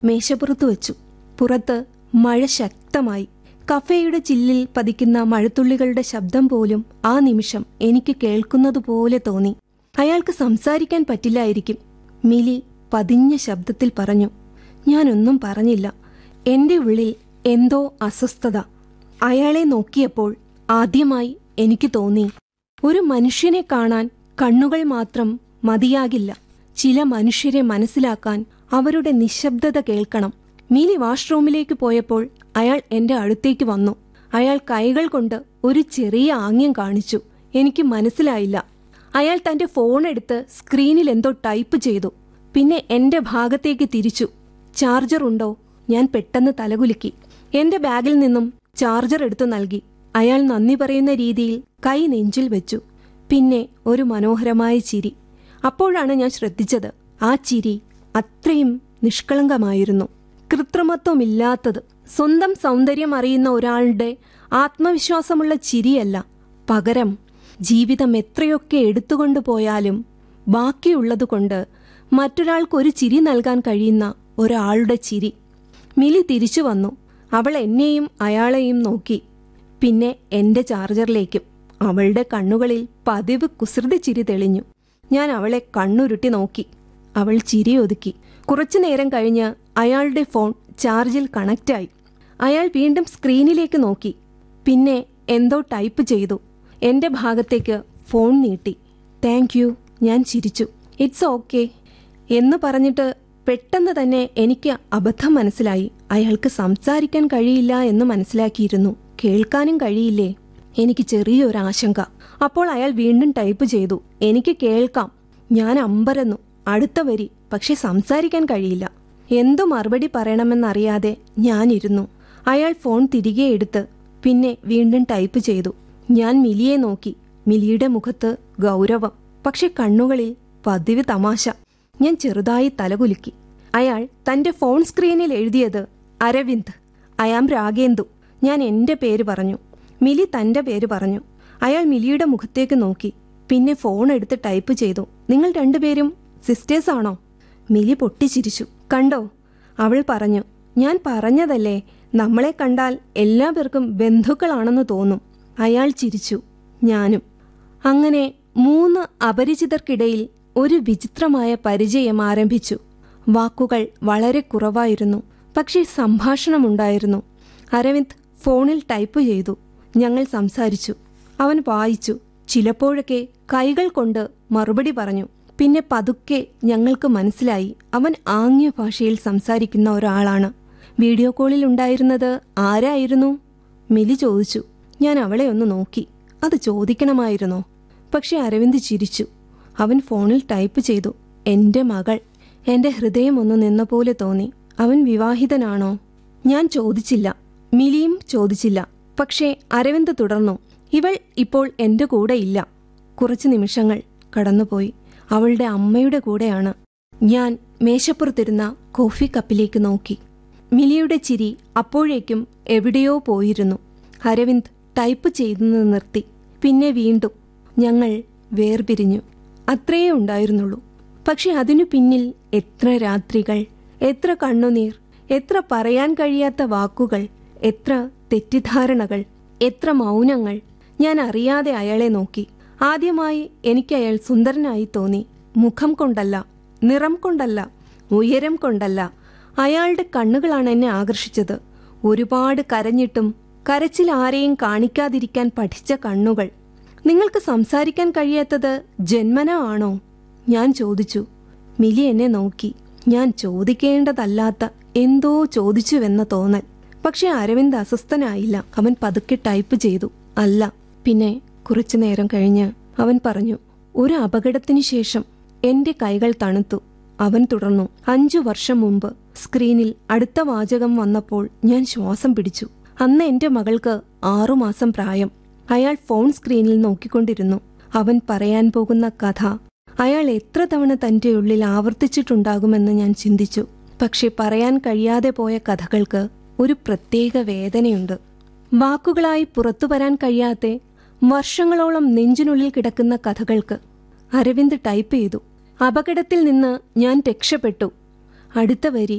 മേശപ്പുറത്ത് വെച്ചു പുറത്ത് മഴ ശക്തമായി കഫേയുടെ ചില്ലിൽ പതിക്കുന്ന മഴത്തുള്ളികളുടെ ശബ്ദം പോലും ആ നിമിഷം എനിക്ക് കേൾക്കുന്നതുപോലെ തോന്നി അയാൾക്ക് സംസാരിക്കാൻ പറ്റില്ലായിരിക്കും മിലി പതിഞ്ഞ ശബ്ദത്തിൽ പറഞ്ഞു ഞാനൊന്നും പറഞ്ഞില്ല എന്റെ ഉള്ളിൽ എന്തോ അസ്വസ്ഥത അയാളെ നോക്കിയപ്പോൾ ആദ്യമായി എനിക്ക് തോന്നി ഒരു മനുഷ്യനെ കാണാൻ കണ്ണുകൾ മാത്രം മതിയാകില്ല ചില മനുഷ്യരെ മനസ്സിലാക്കാൻ അവരുടെ നിശബ്ദത കേൾക്കണം മിലി വാഷ്റൂമിലേക്ക് പോയപ്പോൾ അയാൾ എന്റെ അടുത്തേക്ക് വന്നു അയാൾ കൈകൾ കൊണ്ട് ഒരു ചെറിയ ആംഗ്യം കാണിച്ചു എനിക്ക് മനസ്സിലായില്ല അയാൾ തന്റെ ഫോൺ എടുത്ത് സ്ക്രീനിൽ എന്തോ ടൈപ്പ് ചെയ്തു പിന്നെ എന്റെ ഭാഗത്തേക്ക് തിരിച്ചു ചാർജർ ഉണ്ടോ ഞാൻ പെട്ടെന്ന് തലകുലുക്കി എന്റെ ബാഗിൽ നിന്നും ചാർജർ എടുത്തു നൽകി അയാൾ നന്ദി പറയുന്ന രീതിയിൽ കൈ നെഞ്ചിൽ വെച്ചു പിന്നെ ഒരു മനോഹരമായ ചിരി അപ്പോഴാണ് ഞാൻ ശ്രദ്ധിച്ചത് ആ ചിരി അത്രയും നിഷ്കളങ്കമായിരുന്നു കൃത്രിമത്വമില്ലാത്തത് സ്വന്തം സൗന്ദര്യം അറിയുന്ന ഒരാളുടെ ആത്മവിശ്വാസമുള്ള ചിരിയല്ല പകരം ജീവിതം എത്രയൊക്കെ എടുത്തുകൊണ്ടു പോയാലും ബാക്കിയുള്ളതുകൊണ്ട് മറ്റൊരാൾക്കൊരു ചിരി നൽകാൻ കഴിയുന്ന ഒരാളുടെ ചിരി മിലി തിരിച്ചു വന്നു അവൾ എന്നെയും അയാളെയും നോക്കി പിന്നെ എന്റെ ചാർജറിലേക്കും അവളുടെ കണ്ണുകളിൽ പതിവ് കുസൃതി ചിരി തെളിഞ്ഞു ഞാൻ അവളെ കണ്ണുരുട്ടി നോക്കി അവൾ ചിരി ഒതുക്കി കുറച്ചു നേരം കഴിഞ്ഞ് അയാളുടെ ഫോൺ ചാർജിൽ കണക്റ്റായി അയാൾ വീണ്ടും സ്ക്രീനിലേക്ക് നോക്കി പിന്നെ എന്തോ ടൈപ്പ് ചെയ്തു എന്റെ ഭാഗത്തേക്ക് ഫോൺ നീട്ടി താങ്ക് യു ഞാൻ ചിരിച്ചു ഇറ്റ്സ് ഓക്കെ എന്ന് പറഞ്ഞിട്ട് പെട്ടെന്ന് തന്നെ എനിക്ക് അബദ്ധം മനസ്സിലായി അയാൾക്ക് സംസാരിക്കാൻ കഴിയില്ല എന്ന് മനസ്സിലാക്കിയിരുന്നു കേൾക്കാനും കഴിയില്ലേ എനിക്ക് ചെറിയൊരു ആശങ്ക അപ്പോൾ അയാൾ വീണ്ടും ടൈപ്പ് ചെയ്തു എനിക്ക് കേൾക്കാം ഞാൻ അമ്പരന്നു അടുത്ത വരി പക്ഷെ സംസാരിക്കാൻ കഴിയില്ല എന്തു മറുപടി പറയണമെന്നറിയാതെ ഞാനിരുന്നു അയാൾ ഫോൺ തിരികെ എടുത്ത് പിന്നെ വീണ്ടും ടൈപ്പ് ചെയ്തു ഞാൻ മിലിയെ നോക്കി മിലിയുടെ മുഖത്ത് ഗൗരവം പക്ഷെ കണ്ണുകളിൽ പതിവ് തമാശ ഞാൻ ചെറുതായി തലകുലുക്കി അയാൾ തന്റെ ഫോൺ സ്ക്രീനിൽ എഴുതിയത് അരവിന്ദ് അയാം രാഗേന്ദു ഞാൻ എന്റെ പേര് പറഞ്ഞു മിലി തന്റെ പേര് പറഞ്ഞു അയാൾ മിലിയുടെ മുഖത്തേക്ക് നോക്കി പിന്നെ ഫോൺ എടുത്ത് ടൈപ്പ് ചെയ്തു നിങ്ങൾ രണ്ടുപേരും സിസ്റ്റേഴ്സ് ആണോ മിലി പൊട്ടിച്ചിരിച്ചു കണ്ടോ അവൾ പറഞ്ഞു ഞാൻ പറഞ്ഞതല്ലേ നമ്മളെ കണ്ടാൽ എല്ലാവർക്കും ബന്ധുക്കളാണെന്ന് തോന്നും അയാൾ ചിരിച്ചു ഞാനും അങ്ങനെ മൂന്ന് അപരിചിതർക്കിടയിൽ ഒരു വിചിത്രമായ പരിചയം ആരംഭിച്ചു വാക്കുകൾ വളരെ കുറവായിരുന്നു പക്ഷേ സംഭാഷണമുണ്ടായിരുന്നു അരവിന്ദ് ഫോണിൽ ടൈപ്പ് ചെയ്തു ഞങ്ങൾ സംസാരിച്ചു അവൻ വായിച്ചു ചിലപ്പോഴൊക്കെ കൈകൾ കൊണ്ട് മറുപടി പറഞ്ഞു പിന്നെ പതുക്കെ ഞങ്ങൾക്ക് മനസ്സിലായി അവൻ ആംഗ്യ ഭാഷയിൽ സംസാരിക്കുന്ന ഒരാളാണ് വീഡിയോ കോളിൽ ഉണ്ടായിരുന്നത് ആരായിരുന്നു മിലി ചോദിച്ചു ഞാൻ അവളെ ഒന്ന് നോക്കി അത് ചോദിക്കണമായിരുന്നോ പക്ഷെ അരവിന്ദ് ചിരിച്ചു അവൻ ഫോണിൽ ടൈപ്പ് ചെയ്തു എന്റെ മകൾ എന്റെ ഹൃദയം ഒന്ന് നിന്ന പോലെ തോന്നി അവൻ വിവാഹിതനാണോ ഞാൻ ചോദിച്ചില്ല മിലിയും ചോദിച്ചില്ല പക്ഷേ അരവിന്ദ് തുടർന്നു ഇവൾ ഇപ്പോൾ എന്റെ കൂടെ ഇല്ല കുറച്ചു നിമിഷങ്ങൾ കടന്നുപോയി അവളുടെ അമ്മയുടെ കൂടെയാണ് ഞാൻ മേശപ്പുറത്തിരുന്ന കോഫി കപ്പിലേക്ക് നോക്കി മിലിയുടെ ചിരി അപ്പോഴേക്കും എവിടെയോ പോയിരുന്നു അരവിന്ദ് ടൈപ്പ് ചെയ്യുന്നത് നിർത്തി പിന്നെ വീണ്ടും ഞങ്ങൾ വേർപിരിഞ്ഞു അത്രയേ ഉണ്ടായിരുന്നുള്ളൂ പക്ഷെ അതിനു പിന്നിൽ എത്ര രാത്രികൾ എത്ര കണ്ണുനീർ എത്ര പറയാൻ കഴിയാത്ത വാക്കുകൾ എത്ര തെറ്റിദ്ധാരണകൾ എത്ര മൗനങ്ങൾ ഞാൻ അറിയാതെ അയാളെ നോക്കി ആദ്യമായി എനിക്ക് അയാൾ സുന്ദരനായി തോന്നി മുഖം കൊണ്ടല്ല നിറം കൊണ്ടല്ല ഉയരം കൊണ്ടല്ല അയാളുടെ കണ്ണുകളാണ് എന്നെ ആകർഷിച്ചത് ഒരുപാട് കരഞ്ഞിട്ടും കരച്ചിൽ ആരെയും കാണിക്കാതിരിക്കാൻ പഠിച്ച കണ്ണുകൾ നിങ്ങൾക്ക് സംസാരിക്കാൻ കഴിയാത്തത് ജന്മന ആണോ ഞാൻ ചോദിച്ചു മിലി എന്നെ നോക്കി ഞാൻ ചോദിക്കേണ്ടതല്ലാത്ത എന്തോ ചോദിച്ചുവെന്ന തോന്നൽ പക്ഷെ അരവിന്ദ് അസ്വസ്ഥനായില്ല അവൻ പതുക്കെ ടൈപ്പ് ചെയ്തു അല്ല പിന്നെ കുറച്ചു നേരം കഴിഞ്ഞ് അവൻ പറഞ്ഞു ഒരു അപകടത്തിനു ശേഷം എന്റെ കൈകൾ തണുത്തു അവൻ തുടർന്നു അഞ്ചു വർഷം മുമ്പ് സ്ക്രീനിൽ അടുത്ത വാചകം വന്നപ്പോൾ ഞാൻ ശ്വാസം പിടിച്ചു അന്ന് എന്റെ മകൾക്ക് ആറുമാസം പ്രായം അയാൾ ഫോൺ സ്ക്രീനിൽ നോക്കിക്കൊണ്ടിരുന്നു അവൻ പറയാൻ പോകുന്ന കഥ അയാൾ എത്ര തവണ തന്റെ ഉള്ളിൽ ആവർത്തിച്ചിട്ടുണ്ടാകുമെന്ന് ഞാൻ ചിന്തിച്ചു പക്ഷെ പറയാൻ കഴിയാതെ പോയ കഥകൾക്ക് ഒരു പ്രത്യേക വേദനയുണ്ട് വാക്കുകളായി പുറത്തു വരാൻ കഴിയാത്ത വർഷങ്ങളോളം നെഞ്ചിനുള്ളിൽ കിടക്കുന്ന കഥകൾക്ക് അരവിന്ദ് ടൈപ്പ് ചെയ്തു അപകടത്തിൽ നിന്ന് ഞാൻ രക്ഷപ്പെട്ടു അടുത്ത വരി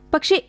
പക്ഷെ